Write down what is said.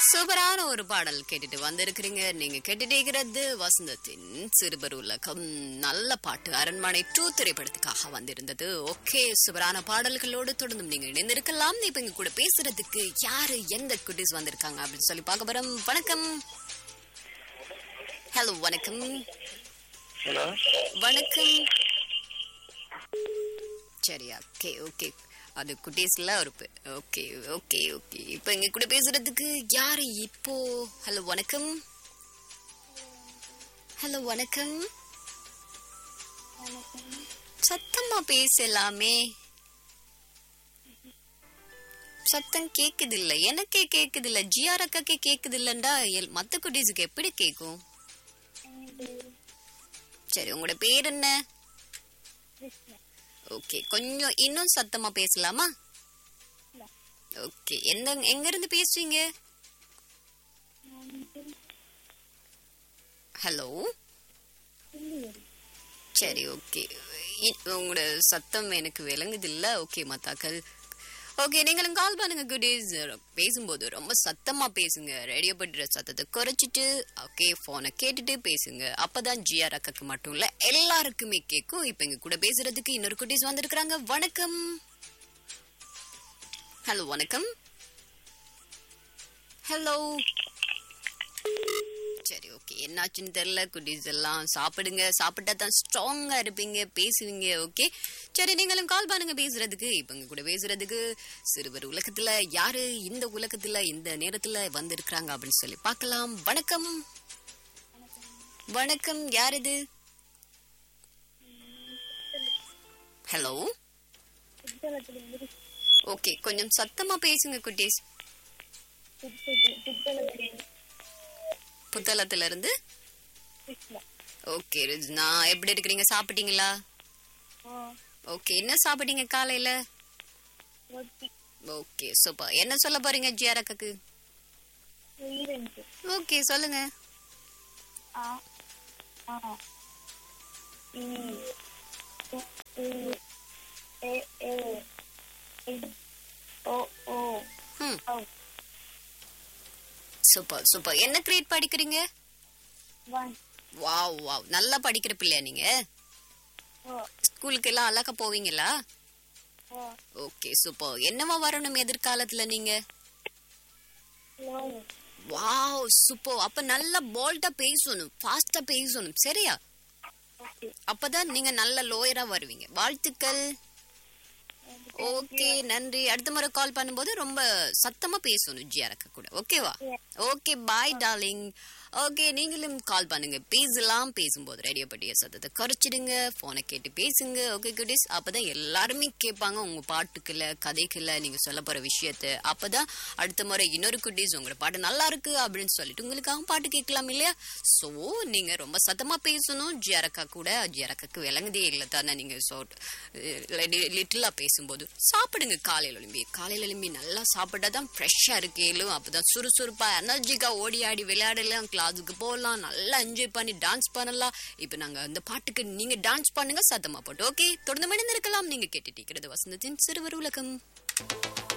சூப்பரான ஒரு பாடல் கேட்டுட்டு வந்திருக்கிறீங்க நீங்க கேட்டுட்டே இருக்கிறது வசந்தத்தின் சிறுவர் உலகம் நல்ல பாட்டு அரண்மனை டூ திரைப்படத்துக்காக வந்திருந்தது ஓகே சூப்பரான பாடல்களோடு தொடர்ந்து நீங்க இணைந்திருக்கலாம் இப்ப இங்க கூட பேசுறதுக்கு யாரு எந்த குட்டீஸ் வந்திருக்காங்க அப்படின்னு சொல்லி பார்க்க போறோம் வணக்கம் ஹலோ வணக்கம் ஹலோ வணக்கம் சரி ஓகே ஓகே அது குட்டீஸ்ல ஒரு ஓகே ஓகே ஓகே இப்போ இங்க கூட பேசுறதுக்கு யாரு இப்போ ஹலோ வணக்கம் ஹலோ வணக்கம் சத்தமா பேசலாமே சத்தம் கேக்குது இல்ல எனக்கே கேக்குது இல்ல ஜிஆர் அக்காக்கே கேக்குது இல்லண்டா மத்த குட்டீஸுக்கு எப்படி கேக்கும் சரி உங்களோட பேர் என்ன ஓகே கொஞ்சம் இன்னும் சத்தமா பேசலாமா ஓகே எந்த எங்க இருந்து பேசுவீங்க ஹலோ சரி ஓகே உங்களோட சத்தம் எனக்கு விளங்குது இல்ல ஓகே மத்தாக்கள் ஓகே நீங்களும் கால் பண்ணுங்க குடீஸ் பேசும்போது ரொம்ப சத்தமா பேசுங்க ரேடியோ பட்டுற சத்தத்தை குறைச்சிட்டு ஓகே போனை கேட்டுட்டு பேசுங்க அப்பதான் ஜிஆர் அக்காக்கு மட்டும் இல்ல எல்லாருக்குமே கேட்கும் இப்ப இங்க கூட பேசுறதுக்கு இன்னொரு குட்டீஸ் வந்திருக்கிறாங்க வணக்கம் ஹலோ வணக்கம் ஹலோ சரி ஓகே என்னாச்சுன்னு தெரியல குட்டீஸ் எல்லாம் சாப்பிடுங்க சாப்பிட்டா தான் ஸ்ட்ராங்கா இருப்பீங்க பேசுவீங்க ஓகே சரி நீங்களும் கால் பண்ணுங்க பேசுறதுக்கு இப்ப இங்க கூட பேசுறதுக்கு சிறுவர் உலகத்துல யாரு இந்த உலகத்துல இந்த நேரத்துல வந்திருக்கிறாங்க அப்படின்னு சொல்லி பார்க்கலாம் வணக்கம் வணக்கம் யார் இது ஹலோ ஓகே கொஞ்சம் சத்தமா பேசுங்க குட்டீஸ் புத்தளத்துல இருந்து ஓகே ரிஜ்னா எப்படி இருக்கிறீங்க சாப்பிட்டீங்களா ஓகே என்ன சாப்பிட்டீங்க காலையில ஓகே சூப்பர் என்ன சொல்ல போறீங்க ஜியாரக்காக்கு ஓகே சொல்லுங்க சூப்பர் சூப்பர் என்ன கிரேட் படிக்கிறீங்க வாவ் வாவ் நல்லா படிக்கிற பிள்ளையா நீங்க ஸ்கூலுக்கு எல்லாம் அழகா போவீங்களா ஓகே சூப்பர் என்னவா வரணும் எதிர்காலத்துல நீங்க வாவ் சூப்பர் அப்ப நல்லா போல்டா பேசணும் ஃபாஸ்டா பேசணும் சரியா அப்பதான் நீங்க நல்ல லோயரா வருவீங்க வாழ்த்துக்கள் ஓகே நன்றி அடுத்த முறை கால் பண்ணும்போது ரொம்ப சத்தமா பேசணும் ஜியாரக்க கூட ஓகேவா ஓகே பாய் டார்லிங் ஓகே நீங்களும் கால் பண்ணுங்க பேசலாம் பேசும்போது ரேடியோ பட்டிய சத்தத்தை குறைச்சிடுங்க போனை கேட்டு பேசுங்க ஓகே குட்டீஸ் அப்பதான் எல்லாருமே கேட்பாங்க உங்க பாட்டுக்குள்ள கதைக்குள்ள நீங்க சொல்ல போற விஷயத்த அப்பதான் அடுத்த முறை இன்னொரு குட்டீஸ் உங்களோட பாட்டு நல்லா இருக்கு அப்படின்னு சொல்லிட்டு உங்களுக்காக பாட்டு கேட்கலாம் இல்லையா சோ நீங்க ரொம்ப சத்தமா பேசணும் ஜியாரக்கா கூட ஜியாரக்காக்கு விளங்குதே இல்லை தானே நீங்க லிட்டிலா பேசும்போது சாப்பிடுங்க காலையில எழும்பி காலையில எழும்பி நல்லா சாப்பிட்டாதான் ஃப்ரெஷ்ஷா இருக்கேலும் அப்பதான் சுறுசுறுப்பா எனர்ஜிக்கா ஓடி ஆடி விளையாடலாம் கிளாஸுக்கு போகலாம் நல்லா என்ஜாய் பண்ணி டான்ஸ் பண்ணலாம் இப்ப நாங்க அந்த பாட்டுக்கு நீங்க டான்ஸ் பண்ணுங்க சத்தமா போட்டு ஓகே தொடர்ந்து மணிந்து இருக்கலாம் நீங்க கேட்டுட்டு இருக்கிறது வசந்தத்தின் சிறுவர் உலகம்